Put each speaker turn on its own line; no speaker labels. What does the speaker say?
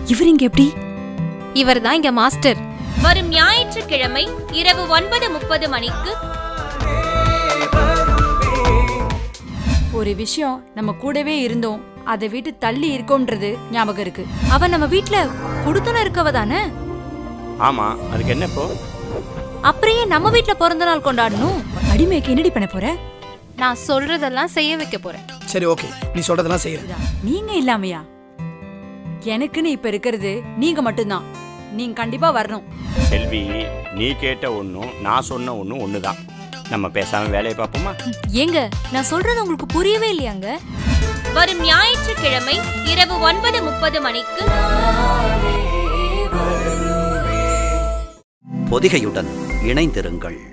இவர் இங்க எப்படி
இவர் தான் இங்க மாஸ்டர்
வரும் ஞாயிற்றுக்கிழமை இரவு ஒன்பது முப்பது மணிக்கு
ஒரு விஷயம் நம்ம கூடவே இருந்தோம் அதை விட்டு தள்ளி இருக்கோம்ன்றது ஞாபகம் இருக்கு
அவ நம்ம வீட்ல குடுத்தன இருக்கவ தானே
ஆமா அதுக்கு என்ன இப்போ
அப்படியே நம்ம வீட்ல பிறந்த நாள் கொண்டாடணும்
அடிமைக்கு என்னடி பண்ண போற
நான் சொல்றதெல்லாம் செய்ய வைக்க போறேன்
சரி ஓகே நீ சொல்றதெல்லாம் செய்யறேன்
நீங்க இல்லாமையா எனக்குன்னு இப்ப இருக்கிறது நீங்க மட்டும்தான் நீங்க கண்டிப்பா வரணும்
செல்வி நீ கேட்ட ஒன்றும் நான் சொன்ன ஒன்றும் ஒன்று தான் நம்ம பேசாம வேலையை பார்ப்போமா
ஏங்க நான் சொல்றது உங்களுக்கு புரியவே இல்லையாங்க
வரும் ஞாயிற்றுக்கிழமை இரவு ஒன்பது முப்பது மணிக்கு
பொதிகையுடன் இணைந்திருங்கள்